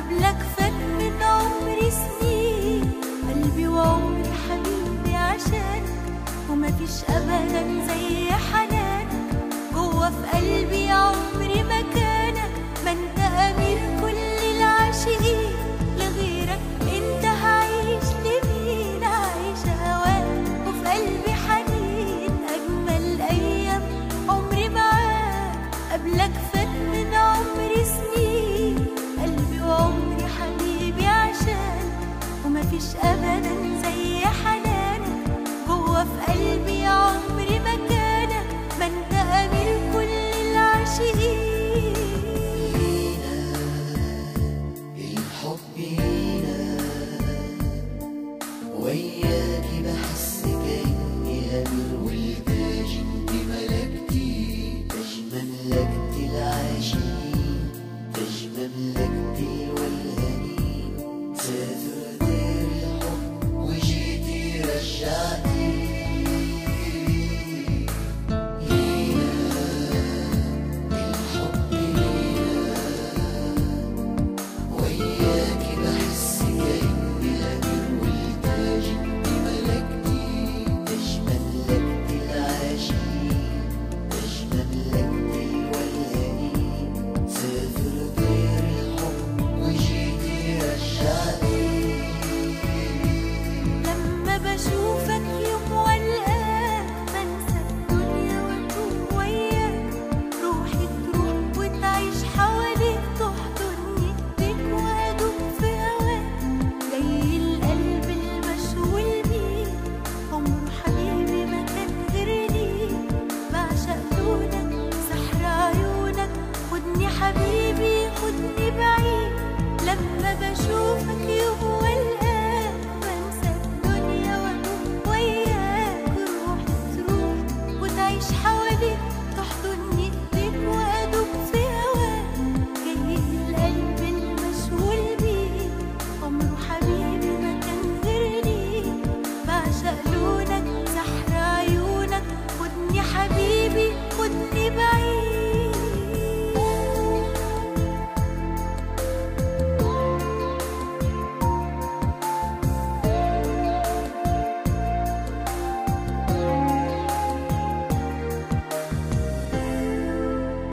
قبلك فات من عمري سنين قلبي وعمري حبيبي عشانك ومفيش ابدا زي حنانك جوه في قلبي يا عمري مكانك ما انت امير كل العاشقين لغيرك انت هعيش لمين عايش هواك وفي قلبي حنين اجمل ايام عمري معاك قبلك فات من عمري سنين قلبي وعمري حبيبي عشان ومفيش ابدا زي حنانك جوه في قلبي يا عمري مكانك ما انت امير كل العاشقين الحب هنا وياكي بحس كأني أمير